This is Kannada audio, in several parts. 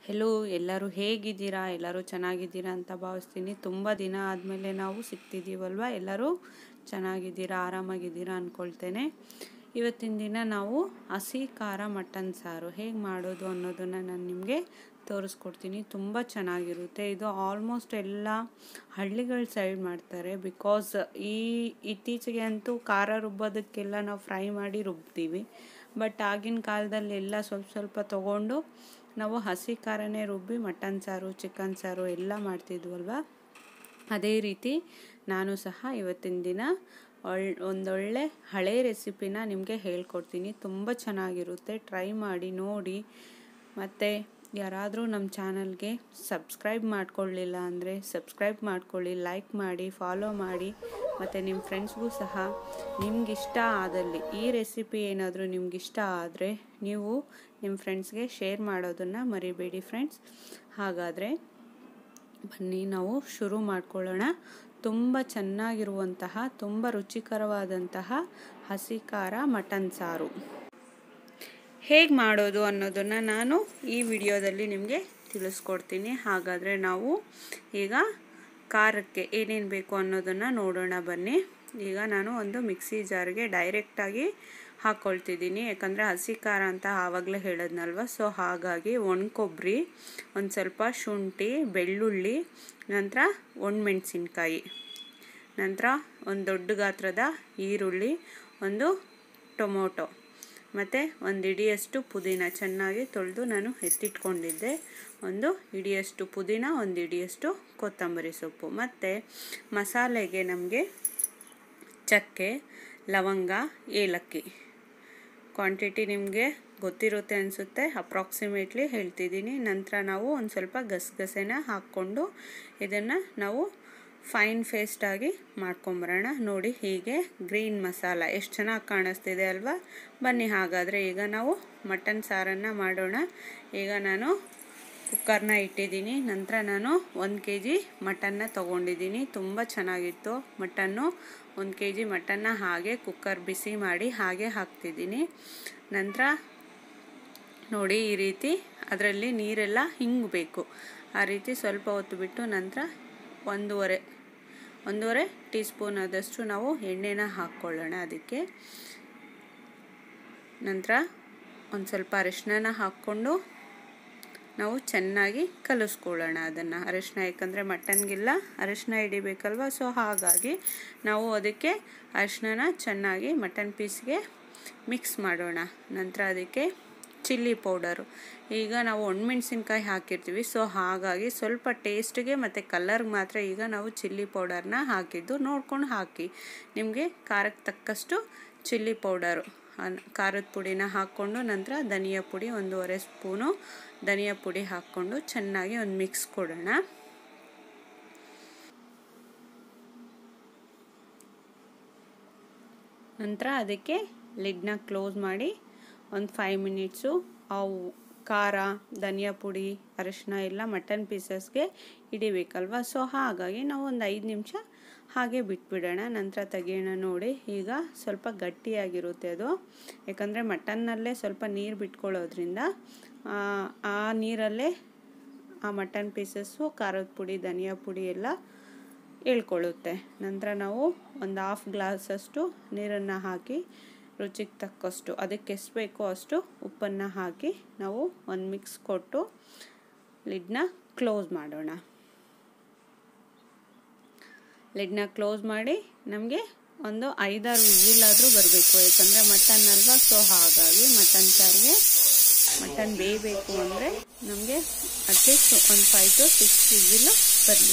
ಹೆಲೋ ಎಲ್ಲರೂ ಹೇಗಿದ್ದೀರಾ ಎಲ್ಲರೂ ಚೆನ್ನಾಗಿದ್ದೀರಾ ಅಂತ ಭಾವಿಸ್ತೀನಿ ತುಂಬ ದಿನ ಆದಮೇಲೆ ನಾವು ಸಿಗ್ತಿದ್ದೀವಲ್ವ ಎಲ್ಲರೂ ಚೆನ್ನಾಗಿದ್ದೀರಾ ಆರಾಮಾಗಿದ್ದೀರಾ ಅಂದ್ಕೊಳ್ತೇನೆ ಇವತ್ತಿನ ದಿನ ನಾವು ಹಸಿ ಖಾರ ಮಟನ್ ಸಾರು ಹೇಗೆ ಮಾಡೋದು ಅನ್ನೋದನ್ನು ನಾನು ನಿಮಗೆ ತೋರಿಸ್ಕೊಡ್ತೀನಿ ತುಂಬ ಚೆನ್ನಾಗಿರುತ್ತೆ ಇದು ಆಲ್ಮೋಸ್ಟ್ ಎಲ್ಲ ಹಳ್ಳಿಗಳ ಸೈಡ್ ಮಾಡ್ತಾರೆ ಬಿಕಾಸ್ ಈ ಇತ್ತೀಚೆಗೆ ಅಂತೂ ಖಾರ ರುಬ್ಬೋದಕ್ಕೆಲ್ಲ ನಾವು ಫ್ರೈ ಮಾಡಿ ರುಬ್ತೀವಿ ಬಟ್ ಆಗಿನ ಕಾಲದಲ್ಲಿ ಎಲ್ಲ ಸ್ವಲ್ಪ ಸ್ವಲ್ಪ ತೊಗೊಂಡು ನಾವು ಹಸಿ ಖಾರನೇ ರುಬ್ಬಿ ಮಟನ್ ಸಾರು ಚಿಕನ್ ಸಾರು ಎಲ್ಲ ಮಾಡ್ತಿದ್ವಲ್ವ ಅದೇ ರೀತಿ ನಾನು ಸಹ ಇವತ್ತಿನ ದಿನ ಒಳ್ ಒಂದೊಳ್ಳೆ ಹಳೆ ರೆಸಿಪಿನ ನಿಮಗೆ ಹೇಳ್ಕೊಡ್ತೀನಿ ತುಂಬ ಚೆನ್ನಾಗಿರುತ್ತೆ ಟ್ರೈ ಮಾಡಿ ನೋಡಿ ಮತ್ತು ಯಾರಾದರೂ ನಮ್ಮ ಚಾನಲ್ಗೆ ಸಬ್ಸ್ಕ್ರೈಬ್ ಮಾಡ್ಕೊಳ್ಳಿಲ್ಲ ಅಂದರೆ ಸಬ್ಸ್ಕ್ರೈಬ್ ಮಾಡ್ಕೊಳ್ಳಿ ಲೈಕ್ ಮಾಡಿ ಫಾಲೋ ಮಾಡಿ ಮತ್ತು ನಿಮ್ಮ ಫ್ರೆಂಡ್ಸ್ಗೂ ಸಹ ನಿಮಗಿಷ್ಟ ಆದಲ್ಲಿ ಈ ರೆಸಿಪಿ ಏನಾದರೂ ನಿಮಗಿಷ್ಟ ಆದರೆ ನೀವು ನಿಮ್ಮ ಫ್ರೆಂಡ್ಸ್ಗೆ ಶೇರ್ ಮಾಡೋದನ್ನು ಮರಿಬೇಡಿ ಫ್ರೆಂಡ್ಸ್ ಹಾಗಾದರೆ ಬನ್ನಿ ನಾವು ಶುರು ಮಾಡ್ಕೊಳ್ಳೋಣ ತುಂಬ ಚೆನ್ನಾಗಿರುವಂತಹ ತುಂಬ ರುಚಿಕರವಾದಂತಹ ಹಸಿ ಖಾರ ಮಟನ್ ಸಾರು ಹೇಗೆ ಮಾಡೋದು ಅನ್ನೋದನ್ನು ನಾನು ಈ ವಿಡಿಯೋದಲ್ಲಿ ನಿಮಗೆ ತಿಳಿಸ್ಕೊಡ್ತೀನಿ ಹಾಗಾದರೆ ನಾವು ಈಗ ಖಾರಕ್ಕೆ ಏನೇನು ಬೇಕು ಅನ್ನೋದನ್ನು ನೋಡೋಣ ಬನ್ನಿ ಈಗ ನಾನು ಒಂದು ಮಿಕ್ಸಿ ಜಾರ್ಗೆ ಡೈರೆಕ್ಟಾಗಿ ಹಾಕ್ಕೊಳ್ತಿದ್ದೀನಿ ಯಾಕಂದರೆ ಹಸಿ ಖಾರ ಅಂತ ಆವಾಗಲೇ ಹೇಳೋದ್ನಲ್ವ ಸೊ ಹಾಗಾಗಿ ಒಣ ಕೊಬ್ಬರಿ ಒಂದು ಸ್ವಲ್ಪ ಶುಂಠಿ ಬೆಳ್ಳುಳ್ಳಿ ನಂತರ ಒಣಮೆಣಸಿನ್ಕಾಯಿ ನಂತರ ಒಂದು ದೊಡ್ಡ ಗಾತ್ರದ ಈರುಳ್ಳಿ ಒಂದು ಟೊಮೊಟೊ ಮತ್ತು ಒಂದು ಇಡಿಯಷ್ಟು ಪುದೀನ ಚೆನ್ನಾಗಿ ತೊಳೆದು ನಾನು ಎತ್ತಿಟ್ಕೊಂಡಿದ್ದೆ ಒಂದು ಇಡಿಯಷ್ಟು ಪುದೀನ ಒಂದು ಇಡಿಯಷ್ಟು ಕೊತ್ತಂಬರಿ ಸೊಪ್ಪು ಮತ್ತು ಮಸಾಲೆಗೆ ನಮಗೆ ಚಕ್ಕೆ ಲವಂಗ ಏಲಕ್ಕಿ ಕ್ವಾಂಟಿಟಿ ನಿಮಗೆ ಗೊತ್ತಿರುತ್ತೆ ಅನಿಸುತ್ತೆ ಅಪ್ರಾಕ್ಸಿಮೇಟ್ಲಿ ಹೇಳ್ತಿದ್ದೀನಿ ನಂತರ ನಾವು ಒಂದು ಸ್ವಲ್ಪ ಗಸಗಸೆನ ಹಾಕ್ಕೊಂಡು ಇದನ್ನು ನಾವು ಫೈನ್ ಫೇಸ್ಟಾಗಿ ಮಾಡ್ಕೊಂಬರೋಣ ನೋಡಿ ಹೀಗೆ ಗ್ರೀನ್ ಮಸಾಲ ಎಷ್ಟು ಚೆನ್ನಾಗಿ ಕಾಣಿಸ್ತಿದೆ ಅಲ್ವಾ ಬನ್ನಿ ಹಾಗಾದರೆ ಈಗ ನಾವು ಮಟನ್ ಸಾರನ್ನು ಮಾಡೋಣ ಈಗ ನಾನು ಕುಕ್ಕರ್ನ ಇಟ್ಟಿದ್ದೀನಿ ನಂತರ ನಾನು ಒಂದು ಕೆ ಜಿ ಮಟನ್ನ ತೊಗೊಂಡಿದ್ದೀನಿ ತುಂಬ ಚೆನ್ನಾಗಿತ್ತು ಮಟನ್ನು ಒಂದು ಕೆ ಜಿ ಮಟನ್ನ ಹಾಗೆ ಕುಕ್ಕರ್ ಬಿಸಿ ಮಾಡಿ ಹಾಗೆ ಹಾಕ್ತಿದ್ದೀನಿ ನಂತರ ನೋಡಿ ಈ ರೀತಿ ಅದರಲ್ಲಿ ನೀರೆಲ್ಲ ಹಿಂಗಬೇಕು ಆ ರೀತಿ ಸ್ವಲ್ಪ ಹೊತ್ತು ಬಿಟ್ಟು ನಂತರ ಒಂದೂವರೆ ಒಂದೂವರೆ ಟೀ ಸ್ಪೂನ್ ಆದಷ್ಟು ನಾವು ಎಣ್ಣೆನ ಹಾಕ್ಕೊಳ್ಳೋಣ ಅದಕ್ಕೆ ನಂತರ ಒಂದು ಸ್ವಲ್ಪ ಅರಿಶಿನ ಹಾಕ್ಕೊಂಡು ನಾವು ಚೆನ್ನಾಗಿ ಕಲಿಸ್ಕೊಳ್ಳೋಣ ಅದನ್ನು ಅರಿಶಿನ ಯಾಕಂದರೆ ಮಟನ್ಗೆಲ್ಲ ಅರಿಶಿನ ಹಿಡಿಬೇಕಲ್ವ ಸೊ ಹಾಗಾಗಿ ನಾವು ಅದಕ್ಕೆ ಅರಿಶಿನ ಚೆನ್ನಾಗಿ ಮಟನ್ ಪೀಸ್ಗೆ ಮಿಕ್ಸ್ ಮಾಡೋಣ ನಂತರ ಅದಕ್ಕೆ ಚಿಲ್ಲಿ ಪೌಡರು ಈಗ ನಾವು ಒಣಮೆಣ್ಸಿನ್ಕಾಯಿ ಹಾಕಿರ್ತೀವಿ ಸೊ ಹಾಗಾಗಿ ಸ್ವಲ್ಪ ಟೇಸ್ಟ್ಗೆ ಮತ್ತು ಕಲರ್ಗೆ ಮಾತ್ರ ಈಗ ನಾವು ಚಿಲ್ಲಿ ಪೌಡರ್ನ ಹಾಕಿದ್ದು ನೋಡ್ಕೊಂಡು ಹಾಕಿ ನಿಮಗೆ ಖಾರಕ್ಕೆ ತಕ್ಕಷ್ಟು ಚಿಲ್ಲಿ ಪೌಡರು ಖಾರದ ಪುಡಿನ ಹಾಕ್ಕೊಂಡು ನಂತರ ಧನಿಯಾ ಪುಡಿ ಒಂದೂವರೆ ಸ್ಪೂನು ಧನಿಯಾ ಪುಡಿ ಹಾಕ್ಕೊಂಡು ಚೆನ್ನಾಗಿ ಒಂದು ಮಿಕ್ಸ್ ಕೊಡೋಣ ನಂತರ ಅದಕ್ಕೆ ಲಿಡ್ನ ಕ್ಲೋಸ್ ಮಾಡಿ ಒಂದು ಫೈವ್ ಮಿನಿಟ್ಸು ಅವು ಖಾರ ಧನಿಯಾ ಪುಡಿ ಅರಿಶಿನ ಎಲ್ಲ ಮಟನ್ ಪೀಸಸ್ಗೆ ಹಿಡಿಬೇಕಲ್ವ ಸೊ ಹಾಗಾಗಿ ನಾವು ಒಂದು ಐದು ನಿಮಿಷ ಹಾಗೆ ಬಿಟ್ಬಿಡೋಣ ನಂತರ ತೆಗಿಯೋಣ ನೋಡಿ ಈಗ ಸ್ವಲ್ಪ ಗಟ್ಟಿಯಾಗಿರುತ್ತೆ ಅದು ಯಾಕಂದರೆ ಮಟನ್ನಲ್ಲೇ ಸ್ವಲ್ಪ ನೀರು ಬಿಟ್ಕೊಳ್ಳೋದ್ರಿಂದ ಆ ನೀರಲ್ಲೇ ಆ ಮಟನ್ ಪೀಸಸ್ಸು ಖಾರದ ಪುಡಿ ಧನಿಯಾ ಪುಡಿ ಎಲ್ಲ ಇಳ್ಕೊಳ್ಳುತ್ತೆ ನಂತರ ನಾವು ಒಂದು ಹಾಫ್ ಗ್ಲಾಸಷ್ಟು ನೀರನ್ನು ಹಾಕಿ ರುಚಿಗೆ ತಕ್ಕಷ್ಟು ಅದಕ್ಕೆ ಎಷ್ಟು ಬೇಕೋ ಅಷ್ಟು ಉಪ್ಪನ್ನು ಹಾಕಿ ನಾವು ಒಂದು ಮಿಕ್ಸ್ ಕೊಟ್ಟು ಲಿಡ್ನ ಕ್ಲೋಸ್ ಮಾಡೋಣ ಲಿಡ್ನ ಕ್ಲೋಸ್ ಮಾಡಿ ನಮಗೆ ಒಂದು ಐದಾರು ವಿಸಿಲಾದರೂ ಬರಬೇಕು ಯಾಕಂದರೆ ಮಟನ್ ಅಲ್ವಾ ಸೊ ಹಾಗಾಗಿ ಮಟನ್ ಸಾರಿಗೆ ಮಟನ್ ಬೇಯಬೇಕು ಅಂದರೆ ನಮಗೆ ಅಟ್ಲೀಸ್ಟ್ ಒಂದು ಫೈವ್ ಟು ಸಿಕ್ಸ್ ವಿಸಿಲು ಬರಲಿ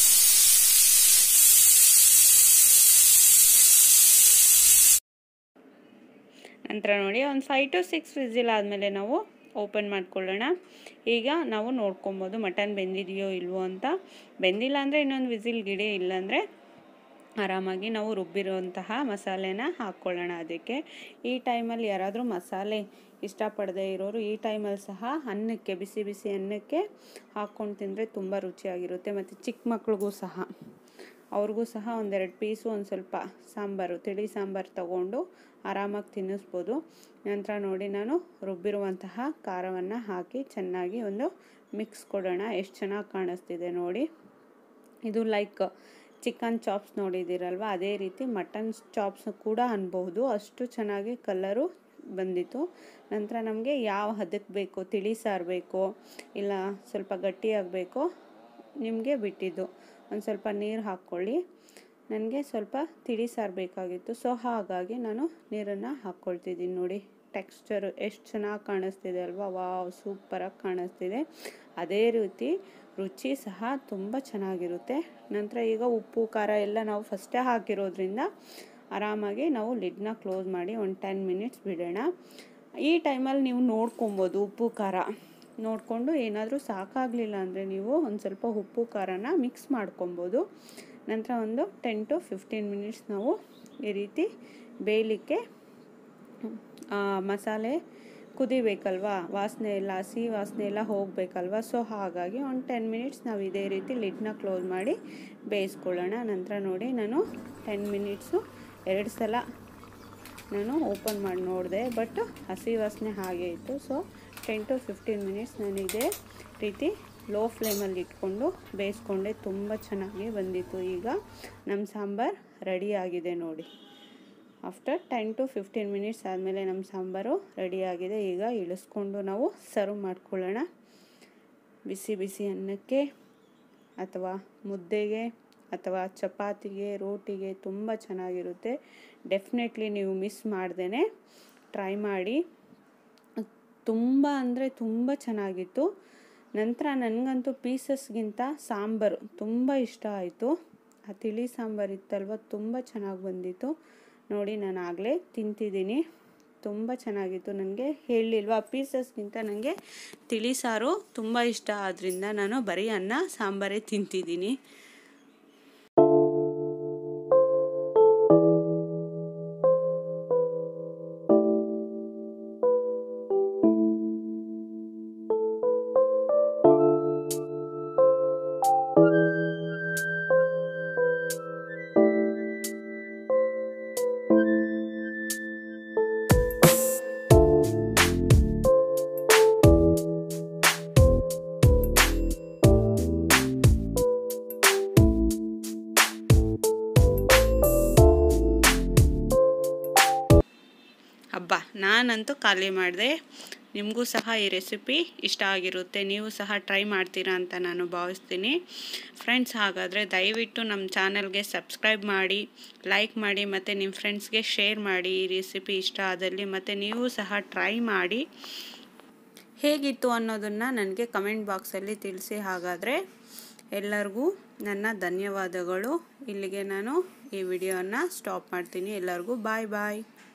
ನಂತರ ನೋಡಿ ಒಂದು ಫೈವ್ ಟು ಸಿಕ್ಸ್ ವಿಸಿಲ್ ಆದಮೇಲೆ ನಾವು ಓಪನ್ ಮಾಡ್ಕೊಳ್ಳೋಣ ಈಗ ನಾವು ನೋಡ್ಕೊಬೋದು ಮಟನ್ ಬೆಂದಿದೆಯೋ ಇಲ್ವೋ ಅಂತ ಬೆಂದಿಲ್ಲ ಅಂದರೆ ಇನ್ನೊಂದು ವಿಸಿಲ್ ಗಿಡಿ ಇಲ್ಲಾಂದರೆ ಆರಾಮಾಗಿ ನಾವು ರುಬ್ಬಿರುವಂತಹ ಮಸಾಲೆನ ಹಾಕ್ಕೊಳ್ಳೋಣ ಅದಕ್ಕೆ ಈ ಟೈಮಲ್ಲಿ ಯಾರಾದರೂ ಮಸಾಲೆ ಇಷ್ಟಪಡದೇ ಇರೋರು ಈ ಟೈಮಲ್ಲಿ ಸಹ ಅನ್ನಕ್ಕೆ ಬಿಸಿ ಬಿಸಿ ಅನ್ನಕ್ಕೆ ಹಾಕ್ಕೊಂಡು ತಿಂದರೆ ತುಂಬ ರುಚಿಯಾಗಿರುತ್ತೆ ಮತ್ತು ಚಿಕ್ಕ ಮಕ್ಳಿಗೂ ಸಹ ಅವ್ರಿಗೂ ಸಹ ಒಂದೆರಡು ಪೀಸು ಒಂದು ಸ್ವಲ್ಪ ಸಾಂಬಾರು ತಿಳಿ ಸಾಂಬಾರು ತಗೊಂಡು ಆರಾಮಾಗಿ ತಿನ್ನಿಸ್ಬೋದು ನಂತರ ನೋಡಿ ನಾನು ರುಬ್ಬಿರುವಂತಹ ಖಾರವನ್ನು ಹಾಕಿ ಚೆನ್ನಾಗಿ ಒಂದು ಮಿಕ್ಸ್ ಕೊಡೋಣ ಎಷ್ಟು ಚೆನ್ನಾಗಿ ಕಾಣಿಸ್ತಿದೆ ನೋಡಿ ಇದು ಲೈಕ್ ಚಿಕನ್ ಚಾಪ್ಸ್ ನೋಡಿದ್ದೀರಲ್ವ ಅದೇ ರೀತಿ ಮಟನ್ ಚಾಪ್ಸ್ ಕೂಡ ಅನ್ಬಹುದು ಅಷ್ಟು ಚೆನ್ನಾಗಿ ಕಲರು ಬಂದಿತ್ತು ನಂತರ ನಮಗೆ ಯಾವ ಹದಕ್ಕೆ ಬೇಕು ತಿಳಿ ಸಾರು ಬೇಕೋ ಇಲ್ಲ ಸ್ವಲ್ಪ ಗಟ್ಟಿಯಾಗಬೇಕೋ ನಿಮಗೆ ಬಿಟ್ಟಿದ್ದು ಒಂದು ಸ್ವಲ್ಪ ನೀರು ಹಾಕ್ಕೊಳ್ಳಿ ನನಗೆ ಸ್ವಲ್ಪ ತಿಳಿ ಸಾರು ಬೇಕಾಗಿತ್ತು ಸೊ ಹಾಗಾಗಿ ನಾನು ನೀರನ್ನು ಹಾಕ್ಕೊಳ್ತಿದ್ದೀನಿ ನೋಡಿ ಟೆಕ್ಸ್ಚರು ಎಷ್ಟು ಚೆನ್ನಾಗಿ ಕಾಣಿಸ್ತಿದೆ ಅಲ್ವಾ ವಾವ್ ಸೂಪರಾಗಿ ಕಾಣಿಸ್ತಿದೆ ಅದೇ ರೀತಿ ರುಚಿ ಸಹ ತುಂಬ ಚೆನ್ನಾಗಿರುತ್ತೆ ನಂತರ ಈಗ ಉಪ್ಪು ಖಾರ ಎಲ್ಲ ನಾವು ಫಸ್ಟೇ ಹಾಕಿರೋದ್ರಿಂದ ಆರಾಮಾಗಿ ನಾವು ಲಿಡ್ನ ಕ್ಲೋಸ್ ಮಾಡಿ ಒಂದು ಟೆನ್ ಮಿನಿಟ್ಸ್ ಬಿಡೋಣ ಈ ಟೈಮಲ್ಲಿ ನೀವು ನೋಡ್ಕೊಬೋದು ಉಪ್ಪು ಖಾರ ನೋಡಿಕೊಂಡು ಏನಾದರೂ ಸಾಕಾಗಲಿಲ್ಲ ಅಂದರೆ ನೀವು ಒಂದು ಸ್ವಲ್ಪ ಉಪ್ಪು ಖಾರನ ಮಿಕ್ಸ್ ಮಾಡ್ಕೊಬೋದು ನಂತರ ಒಂದು ಟೆನ್ ಟು ಫಿಫ್ಟೀನ್ ಮಿನಿಟ್ಸ್ ನಾವು ಈ ರೀತಿ ಬೇಯಲಿಕ್ಕೆ ಮಸಾಲೆ ಕುದಿಬೇಕಲ್ವಾ ವಾಸನೆ ಎಲ್ಲ ಹಸಿ ವಾಸನೆ ಎಲ್ಲ ಹೋಗಬೇಕಲ್ವ ಸೊ ಹಾಗಾಗಿ ಒಂದು ಟೆನ್ ಮಿನಿಟ್ಸ್ ನಾವು ಇದೇ ರೀತಿ ಲಿಡ್ನ ಕ್ಲೋಸ್ ಮಾಡಿ ಬೇಯಿಸ್ಕೊಳ್ಳೋಣ ನಂತರ ನೋಡಿ ನಾನು ಟೆನ್ ಮಿನಿಟ್ಸು ಎರಡು ಸಲ ನಾನು ಓಪನ್ ಮಾಡಿ ನೋಡಿದೆ ಬಟ್ ಹಸಿ ವಾಸನೆ ಹಾಗೆ ಇತ್ತು so ten to fifteen minutes ನಾನು ಇದೇ ರೀತಿ ಲೋ ಫ್ಲೇಮಲ್ಲಿ ಇಟ್ಕೊಂಡು ಬೇಯಿಸ್ಕೊಂಡೆ ತುಂಬ ಚೆನ್ನಾಗಿ ಬಂದಿತ್ತು ಈಗ ನಮ್ಮ ಸಾಂಬಾರು ರೆಡಿ ಆಗಿದೆ ನೋಡಿ after ten to fifteen minutes ಆದಮೇಲೆ ನಮ್ಮ ಸಾಂಬಾರು ರೆಡಿಯಾಗಿದೆ ಈಗ ಇಳಿಸ್ಕೊಂಡು ನಾವು ಸರ್ವ್ ಮಾಡ್ಕೊಳ್ಳೋಣ ಬಿಸಿ ಬಿಸಿ ಅನ್ನಕ್ಕೆ ಅಥವಾ ಮುದ್ದೆಗೆ ಅಥವಾ ಚಪಾತಿಗೆ ರೋಟಿಗೆ ತುಂಬ ಚೆನ್ನಾಗಿರುತ್ತೆ ಡೆಫಿನೆಟ್ಲಿ ನೀವು ಮಿಸ್ ಮಾಡ್ದೇ ಟ್ರೈ ಮಾಡಿ ತುಂಬ ಅಂದರೆ ತುಂಬ ಚೆನ್ನಾಗಿತ್ತು ನಂತರ ನನಗಂತೂ ಪೀಸಸ್ಗಿಂತ ಸಾಂಬಾರು ತುಂಬ ಇಷ್ಟ ಆಯಿತು ಆ ತಿಳಿ ಸಾಂಬಾರು ಇತ್ತಲ್ವ ತುಂಬ ಚೆನ್ನಾಗಿ ಬಂದಿತ್ತು ನೋಡಿ ನಾನು ಆಗಲೇ ತಿಂತಿದ್ದೀನಿ ತುಂಬ ಚೆನ್ನಾಗಿತ್ತು ನನಗೆ ಹೇಳಿಲ್ವಾ ಪೀಸಸ್ಗಿಂತ ನನಗೆ ತಿಳಿ ಸಾರು ತುಂಬ ಇಷ್ಟ ಆದ್ದರಿಂದ ನಾನು ಬರೀ ಅನ್ನ ಸಾಂಬಾರೇ ತಿಂತಿದ್ದೀನಿ ಹಬ್ಬ ನಾನಂತೂ ಖಾಲಿ ಮಾಡಿದೆ ನಿಮಗೂ ಸಹ ಈ ರೆಸಿಪಿ ಇಷ್ಟ ಆಗಿರುತ್ತೆ ನೀವು ಸಹ ಟ್ರೈ ಮಾಡ್ತೀರಾ ಅಂತ ನಾನು ಭಾವಿಸ್ತೀನಿ ಫ್ರೆಂಡ್ಸ್ ಹಾಗಾದರೆ ದಯವಿಟ್ಟು ನಮ್ಮ ಚಾನಲ್ಗೆ ಸಬ್ಸ್ಕ್ರೈಬ್ ಮಾಡಿ ಲೈಕ್ ಮಾಡಿ ಮತ್ತು ನಿಮ್ಮ ಫ್ರೆಂಡ್ಸ್ಗೆ ಶೇರ್ ಮಾಡಿ ಈ ರೆಸಿಪಿ ಇಷ್ಟ ಆದಲ್ಲಿ ಮತ್ತು ನೀವು ಸಹ ಟ್ರೈ ಮಾಡಿ ಹೇಗಿತ್ತು ಅನ್ನೋದನ್ನು ನನಗೆ ಕಮೆಂಟ್ ಬಾಕ್ಸಲ್ಲಿ ತಿಳಿಸಿ ಹಾಗಾದರೆ ಎಲ್ಲರಿಗೂ ನನ್ನ ಧನ್ಯವಾದಗಳು ಇಲ್ಲಿಗೆ ನಾನು ಈ ವಿಡಿಯೋನ ಸ್ಟಾಪ್ ಮಾಡ್ತೀನಿ ಎಲ್ಲರಿಗೂ ಬಾಯ್ ಬಾಯ್